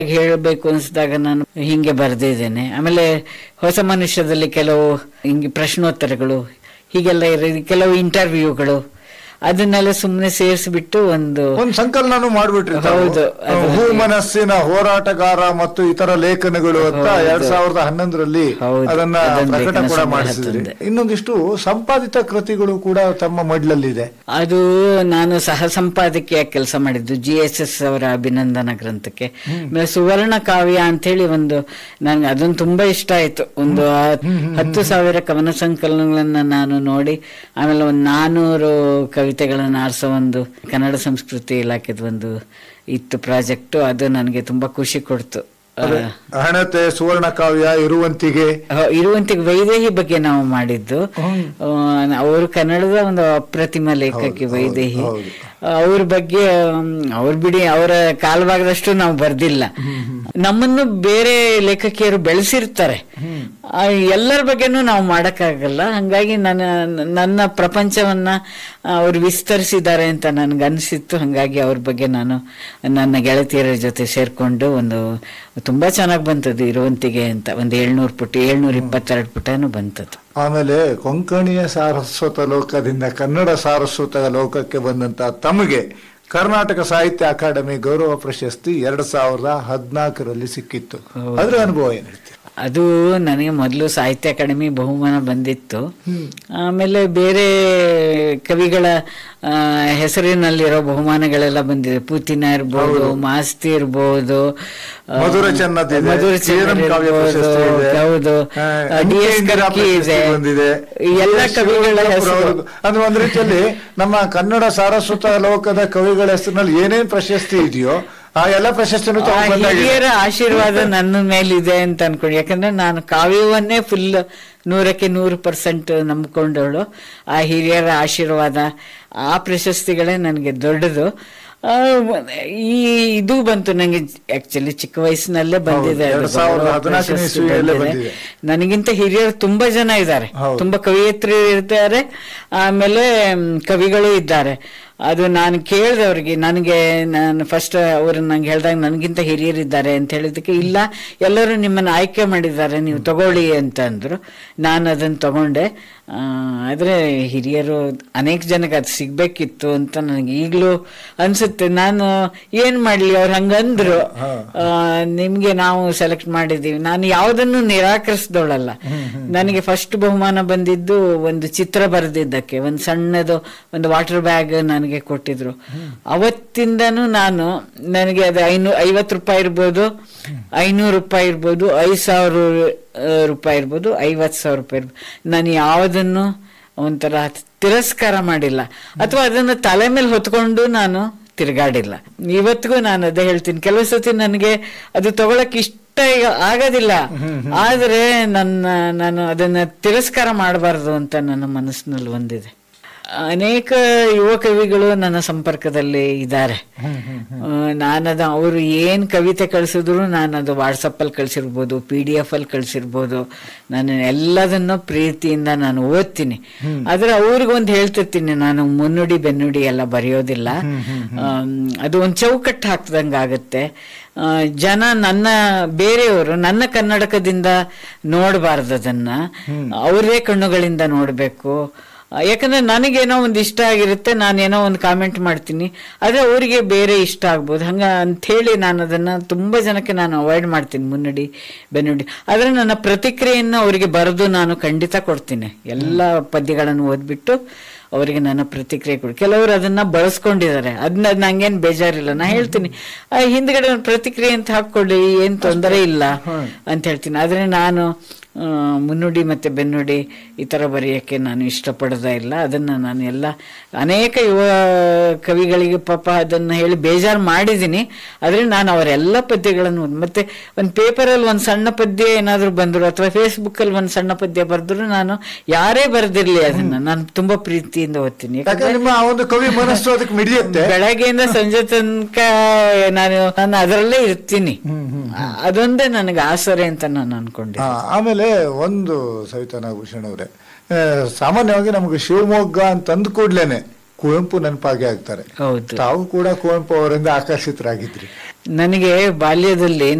ಹೇಳಬೇಕು ಅನಿಸಿದಾಗ ನಾನು ಹಿಂಗೆ ಬರೆದಿದ್ದೇನೆ ಆಮೇಲೆ ಹೊಸ ಮನುಷ್ಯದಲ್ಲಿ ಕೆಲವು ಹಿಂಗೆ ಪ್ರಶ್ನೋತ್ತರಗಳು ಹೀಗೆಲ್ಲ ಇರೋದು ಕೆಲವು ಇಂಟರ್ವ್ಯೂಗಳು ಅದನ್ನೆಲ್ಲ ಸುಮ್ಮನೆ ಸೇರಿಸ್ಬಿಟ್ಟು ಒಂದು ಒಂದು ಸಂಕಲನನು ಮಾಡ್ಬಿಟ್ರಿ ತಾವು. ಹೌದು, ಅದು ಹೂ ಮನಸ್ಸಿನ ಹೋರಾಟಗಾರ ಮತ್ತು ಇತರ ಲೇಖನಗಳು ಅಂತ ಹೌದು. ಎರಡ್ ಸಾವಿರದ ಹನ್ನೊಂದರಲ್ಲಿ ಹೌದು, ಅದನ್ನ ಅದೊಂದು ಪ್ರಕಟ ಲೇಖನ ಕೂಡ ಸಂಗ್ರಹ ಮಾಡಿಸಿದ್ರಿ ತಂದೆ. ಇನ್ನೊಂದಿಷ್ಟು ಸಂಪಾದಿತ ಕೃತಿಗಳು ಕೂಡ ತಮ್ಮ ಮಡ್ಲಲ್ಲಿದೆ ಅದು ನಾನು ಸಹ ಸಂಪಾದಕಿಯಾಗಿ ಕೆಲಸ ಮಾಡಿದ್ದು ಜಿ ಎಸ್ ಎಸ್ ಅವರ ಅಭಿನಂದನಾ ಗ್ರಂಥಕ್ಕೆ ಆಮೇಲೆ ಸುವರ್ಣ ಕಾವ್ಯ ಅಂತೇಳಿ ಒಂದು ನನ್ಗೆ ಅದೊಂದು ತುಂಬಾ ಇಷ್ಟ ಆಯ್ತು ಒಂದು ಹತ್- ಹತ್ತು ಸಾವಿರ ಕವನ ಸಂಕಲನಗಳನ್ನ ನಾನು ನೋಡಿ ಆಮೇಲೆ ಒಂದು ನಾನೂರು ಕವಿತೆಗಳನ್ನು ಆರಿಸೋ ಒಂದು ಕನ್ನಡ ಸಂಸ್ಕೃತಿ ಇಲಾಖೆದ ಒಂದು ಇತ್ತು ಪ್ರಾಜೆಕ್ಟ್ ಅದು ನನಗೆ ತುಂಬಾ ಖುಷಿ ಕೊಡ್ತು ಆ, ಹಣತೆ ಸುವರ್ಣ ಕಾವ್ಯ ಇರುವಂತಿಗೆ ಹ- ಇರುವಂತಿಗೆ ವೈದೇಹಿ ಬಗ್ಗೆ ನಾವು ಮಾಡಿದ್ದು ಅವರು ಕನ್ನಡದ ಒಂದು ಅಪ್ರತಿಮ ಲೇಖಕಿ ವೈದೇಹಿ ಹೌದು. ಅವ್ರ ಬಗ್ಗೆ ಅವ್ರ ಬಿಡಿ ಅವರ ಕಾಲಭಾಗದಷ್ಟು ನಾವು ಬರ್ದಿಲ್ಲ ನಮ್ಮನ್ನು ಬೇರೆ ಲೇಖಕಿಯರು ಬೆಳೆಸಿರ್ತಾರೆ ಆ, ಎಲ್ಲರ ಬಗ್ಗೆನೂ ನಾವು ಮಾಡಕ್ಕಾಗಲ್ಲ ಹಂಗಾಗಿ ನನ್ನ ನನ್ನ ಪ್ರಪಂಚವನ್ನ ಅವ್ರು ವಿಸ್ತರಿಸಿದ್ದಾರೆ ಅಂತ ನನ್ಗೆ ಅನಿಸಿತ್ತು ಹಂಗಾಗಿ ಅವ್ರ ಬಗ್ಗೆ ನಾನು ನನ್ನ ಗೆಳತಿಯರ ಜೊತೆ ಸೇರ್ಕೊಂಡು ಒಂದು ತುಂಬಾ ಚೆನ್ನಾಗಿ ಬಂತದ್ದು ಇರುವಂತಿಗೆ ಅಂತ ಒಂದು ಏಳ್ನೂರು ಪುಟ ಏಳ್ನೂರ ಇಪ್ಪತ್ತೆರಡು ಪುಟನೂ ಬಂತದ್ದು ಆಮೇಲೆ ಕೊಂಕಣಿಯ ಸಾರಸ್ವತ ಲೋಕದಿಂದ ಕನ್ನಡ ಸಾರಸ್ವತ ಲೋಕಕ್ಕೆ ಬಂದಂತ ತಮಗೆ ಕರ್ನಾಟಕ ಸಾಹಿತ್ಯ ಅಕಾಡೆಮಿ ಗೌರವ ಪ್ರಶಸ್ತಿ ಎರಡ್ ಸಾವಿರದ ಹದಿನಾಲ್ಕರಲ್ಲಿ ಸಿಕ್ಕಿತ್ತು ಅದ್ರ ಅನುಭವ ಏನ್ ಹೇಳ್ತೀರಿ ಅದು ನನಗೆ ಮೊದಲು ಸಾಹಿತ್ಯ ಅಕಾಡೆಮಿ ಬಹುಮಾನ ಬಂದಿತ್ತು ಆಮೇಲೆ ಬೇರೆ ಕವಿಗಳ ಆ, ಹೆಸರಿನಲ್ಲಿರೋ ಬಹುಮಾನಗಳೆಲ್ಲ ಬಂದಿದೆ ಪೂತಿನ ಇರ್ಬೋದು ಮಾಸ್ತಿ ಇರ್ಬೋದು ಆ, ಮಧುರ ಚೆನ್ನದಿದೆ, ಮಧುರ ಚೇರನ್ ಚೆನ್ನದ್ ಕಾವ್ಯ ಇರ್ಬೋದು, ಪ್ರಶಸ್ತಿ ಇದೆ. ಹೌದು ಆ, ಡಿ ಎಸ್ ಇಂದಿರಾ ಕರ್ಕಿ ಪ್ರಶಸ್ತಿ ಇದೆ ಬಂದಿದೆ. ಈ ಎಲ್ಲ ಎಸ್. ಕವಿಗಳ ಶಿವರುದ್ರಪ್ಪುರ ಹೆಸರು ಅವ್ರದ್ದು. ಅಂದ್ರೆ ಒಂದ್ ರೀತಿಯಲ್ಲಿ ನಮ್ಮ ಕನ್ನಡ ಸಾರಸ್ವತ ಲೋಕದ ಕವಿಗಳ ಹೆಸರಿನಲ್ಲಿ ಏನೇನ್ ಪ್ರಶಸ್ತಿ ಇದೆಯೋ ಆ ಎಲ್ಲ ಪ್ರಶಸ್ತಿನೂ ಆ ತಾವು ಬಂದಾಗಿದೆ. ಹಿರಿಯರ ಆಶೀರ್ವಾದ ನನ್ನ ಮೇಲಿದೆ ಅಂತ ಅನ್ಕೊಂಡು ಯಾಕಂದ್ರೆ ನಾನು ಕಾವ್ಯವನ್ನೇ ಫುಲ್ ನೂರಕ್ಕೆ ನೂರು ಪರ್ಸೆಂಟ್ ನಂಬ್ಕೊಂಡವಳು ಆ ಹಿರಿಯರ ಆಶೀರ್ವಾದ ಆ ಪ್ರಶಸ್ತಿಗಳೇ ನನಗೆ ದೊಡ್ಡದು ಆ, ಈ ಇದು ಬಂತು ನನಗೆ ಆಕ್ಚುಲಿ ಚಿಕ್ಕ ವಯಸ್ಸಿನಲ್ಲೇ ಬಂದಿದೆ ಅದು ಎರಡ್ ಸಾವಿರದ ಗೌರವ ಹದಿನಾಲ್ಕನೇ ಪ್ರಶಸ್ತಿ ಇಸ್ವಿಯಲ್ಲೇ ಬಂದಿದೆ. ಬಂದಿದೆ. ನನಗಿಂತ ಹಿರಿಯರು ತುಂಬಾ ಜನ ಇದ್ದಾರೆ ಹೌದು. ತುಂಬಾ ಕವಿಯತ್ರಿ ಇರ್ತಾರೆ ಆಮೇಲೆ ಮ್, ಕವಿಗಳು ಇದ್ದಾರೆ ಅದು ನಾನು ಕೇಳಿದೆ ಅವ್ರಿಗೆ ನನಗೆ ನಾನು ಫಸ್ಟ್ ಅವರು ನಂಗೆ ಹೇಳ್ದಾಗ ನನಗಿಂತ ಹಿರಿಯರಿದ್ದಾರೆ ಅಂತ ಹೇಳಿದಕ್ಕೆ ಇಲ್ಲ ಎಲ್ಲರೂ ನಿಮ್ಮನ್ನು ಆಯ್ಕೆ ಮಾಡಿದ್ದಾರೆ ನೀವು ತಗೊಳ್ಳಿ ಅಂತ ಅಂದ್ರು ನಾನು ಅದನ್ನು ತಗೊಂಡೆ ಆ, ಆದ್ರೆ ಹಿರಿಯರು ಅನೇಕ ಜನಕ್ಕೆ ಅದು ಸಿಗ್ಬೇಕಿತ್ತು ಅಂತ ನನಗೆ ಈಗಲೂ ಅನ್ಸುತ್ತೆ ನಾನು ಏನ್ ಮಾಡ್ಲಿ ಅವ್ರು ಹಂಗಂದ್ರು ಆ, ನಿಮ್ಗೆ ನಾವು ಸೆಲೆಕ್ಟ್ ಮಾಡಿದೀವಿ ನಾನು ಯಾವುದನ್ನು ನಿರಾಕರಿಸಿದವಳಲ್ಲ ನನಗೆ ಫಸ್ಟ್ ಬಹುಮಾನ ಬಂದಿದ್ದು ಒಂದು ಚಿತ್ರ ಬರೆದಿದ್ದಕ್ಕೆ ಒಂದು ಸಣ್ಣದು ಒಂದು ವಾಟರ್ ಬ್ಯಾಗ್ ನನಗೆ ಕೊಟ್ಟಿದ್ರು ಅವತ್ತಿಂದನೂ ನಾನು ನನಗೆ ಅದು ಐನೂ ಐವತ್ತು ರೂಪಾಯಿ ಇರ್ಬೋದು ಐನೂರು ರೂಪಾಯಿ ಇರ್ಬೋದು ಐದು ಸಾವಿರ ಆ, ರೂಪಾಯಿ ಇರ್ಬೋದು ಐವತ್ತು ಸಾವಿರ ರೂಪಾಯಿ ಇರ್ಬೋದು ನಾನು ಯಾವುದನ್ನು ಒಂಥರ ತಿರಸ್ಕಾರ ಮಾಡಿಲ್ಲ ಅಥವಾ ಅದನ್ನು ತಲೆ ಮೇಲೆ ಹೊತ್ಕೊಂಡು ನಾನು ತಿರುಗಾಡಿಲ್ಲ ಇವತ್ತಿಗೂ ನಾನು ಅದೇ ಹೇಳ್ತೀನಿ ಕೆಲವು ಸತಿ ನನಗೆ ಅದು ತಗೊಳಕ್ ಇಷ್ಟ ಈಗ ಆಗೋದಿಲ್ಲ ಆದ್ರೆ ನನ್ನ ನಾನು ಅದನ್ನ ತಿರಸ್ಕಾರ ಮಾಡಬಾರ್ದು ಅಂತ ನನ್ನ ಮನಸ್ಸಿನಲ್ಲಿ ಒಂದಿದೆ ಅನೇಕ ಯುವ ಕವಿಗಳು ನನ್ನ ಸಂಪರ್ಕದಲ್ಲಿ ಇದ್ದಾರೆ ನಾನದ ಅವರು ಏನ್ ಕವಿತೆ ಕಳಿಸಿದ್ರು ನಾನು ಅದು ವಾಟ್ಸಪ್ ಅಲ್ಲಿ ಕಳ್ಸಿರ್ಬೋದು ಪಿ ಡಿ ಎಫ್ ಅಲ್ಲಿ ಕಳ್ಸಿರ್ಬೋದು ನಾನು ಎಲ್ಲದನ್ನು ಪ್ರೀತಿಯಿಂದ ನಾನು ಓದ್ತೀನಿ ಆದ್ರೆ ಅವ್ರಿಗೆ ಒಂದು ಹೇಳ್ತಿರ್ತೀನಿ ನಾನು ಮುನ್ನುಡಿ ಬೆನ್ನುಡಿ ಎಲ್ಲ ಬರೆಯೋದಿಲ್ಲ ಆಮ್, ಅದು ಒಂದು ಚೌಕಟ್ಟು ಹಾಕ್ದಂಗೆ ಆಗುತ್ತೆ ಆ, ಜನ ನನ್ನ ಬೇರೆಯವರು ನನ್ನ ಕನ್ನಡಕದಿಂದ ನೋಡಬಾರ್ದು ಅದನ್ನ ಅವರೇ ಕಣ್ಣುಗಳಿಂದ ನೋಡಬೇಕು ಯಾಕಂದ್ರೆ ನನಗೇನೋ ಒಂದು ಇಷ್ಟ ಆಗಿರುತ್ತೆ ನಾನೇನೋ ಒಂದು ಕಾಮೆಂಟ್ ಮಾಡ್ತೀನಿ ಆದ್ರೆ ಅವರಿಗೆ ಬೇರೆ ಇಷ್ಟ ಆಗ್ಬೋದು ಹಂಗ ಅಂಥೇಳಿ ನಾನು ಅದನ್ನ ತುಂಬಾ ಜನಕ್ಕೆ ನಾನು ಅವಾಯ್ಡ್ ಮಾಡ್ತೀನಿ ಮುನ್ನುಡಿ ಬೆನ್ನುಡಿ ಆದ್ರೆ ನನ್ನ ಪ್ರತಿಕ್ರಿಯೆಯನ್ನು ಅವರಿಗೆ ಬರೆದು ನಾನು ಖಂಡಿತ ಕೊಡ್ತೀನಿ ಎಲ್ಲ ಪದ್ಯಗಳನ್ನು ಓದ್ಬಿಟ್ಟು ಅವರಿಗೆ ನನ್ನ ಪ್ರತಿಕ್ರಿಯೆ ಕೊಡಿ ಕೆಲವರು ಅದನ್ನ ಬಳಸ್ಕೊಂಡಿದ್ದಾರೆ ಅದನ್ನ ನಂಗೇನ್ ಬೇಜಾರಿಲ್ಲ ನಾ ಹೇಳ್ತೀನಿ ಆ, ಹಿಂದ್ಗಡೆ ಒಂದು ಪ್ರತಿಕ್ರಿಯೆ ಅಂತ ಹಾಕೊಳ್ಳಿ ಏನ್ ತೊಂದರೆ ಇಲ್ಲ ಅಂತ ಹೇಳ್ತೀನಿ ಆದ್ರೆ ನಾನು ಆ, ಮುನ್ನುಡಿ ಮತ್ತೆ ಬೆನ್ನುಡಿ ಈ ತರ ಬರೆಯಕ್ಕೆ ನಾನು ಇಷ್ಟಪಡೋದೇ ಇಲ್ಲ ಅದನ್ನ ನಾನು ಎಲ್ಲ ಅನೇಕ ಯುವ ಕವಿಗಳಿಗೆ ಪಾಪ ಅದನ್ನ ಹೇಳಿ ಬೇಜಾರು ಮಾಡಿದ್ದೀನಿ ಆದ್ರೆ ನಾನು ಅವರೆಲ್ಲ ಪದ್ಯಗಳನ್ನು ಓದ್- ಮತ್ತೆ ಒಂದು ಪೇಪರಲ್ಲಿ ಒಂದು ಸಣ್ಣ ಪದ್ಯ ಏನಾದ್ರು ಬಂದ್ರು ಅಥವಾ ಫೇಸ್ಬುಕ್ ಅಲ್ಲಿ ಒಂದು ಸಣ್ಣ ಪದ್ಯ ಬರೆದ್ರು ನಾನು ಯಾರೇ ಬರೆದಿರ್ಲಿ ಅದನ್ನ ನಾನು ತುಂಬಾ ಪ್ರೀತಿಯಿಂದ ಓದ್ತೀನಿ ಯಾಕಂದ್ರೆ ಯಾಕಂದ್ರೆ ನಿಮ್ಮ ಆ ಒಂದು ಕವಿ ಮನಸ್ಸು ಅದಕ್ಕೆ ಮಿಡಿಯುತ್ತೆ ಬೆಳಗ್ಗೆಯಿಂದ ಸಂಜೆ ತನಕ ನಾನು ನಾನು ಅದರಲ್ಲೇ ಇರ್ತೀನಿ ಆ- ಅದೊಂದೇ ನನಗೆ ಆಸರೆ ಅಂತ ನಾನು ಅನ್ಕೊಂಡಿದ್ದೆ ಆ, ಆಮೇಲೆ ಒಂದು ಸವಿತಾ ನಾಗಭೂಷಣ್ ಅವರೇ ಆ, ಸಾಮಾನ್ಯವಾಗಿ ನಮಗೆ ಶಿವಮೊಗ್ಗ ಅಂತ ಅಂದ ಕೂಡ್ಲೇನೆ ಕುವೆಂಪು ನೆನಪಾಗಿ ಆಗ್ತಾರೆ ಹೌದು ತಾವು ಕೂಡ ಕುವೆಂಪು ಅವರಿಂದ ಆಕರ್ಷಿತರಾಗಿದ್ರಿ ನನಗೆ ಬಾಲ್ಯದಲ್ಲಿ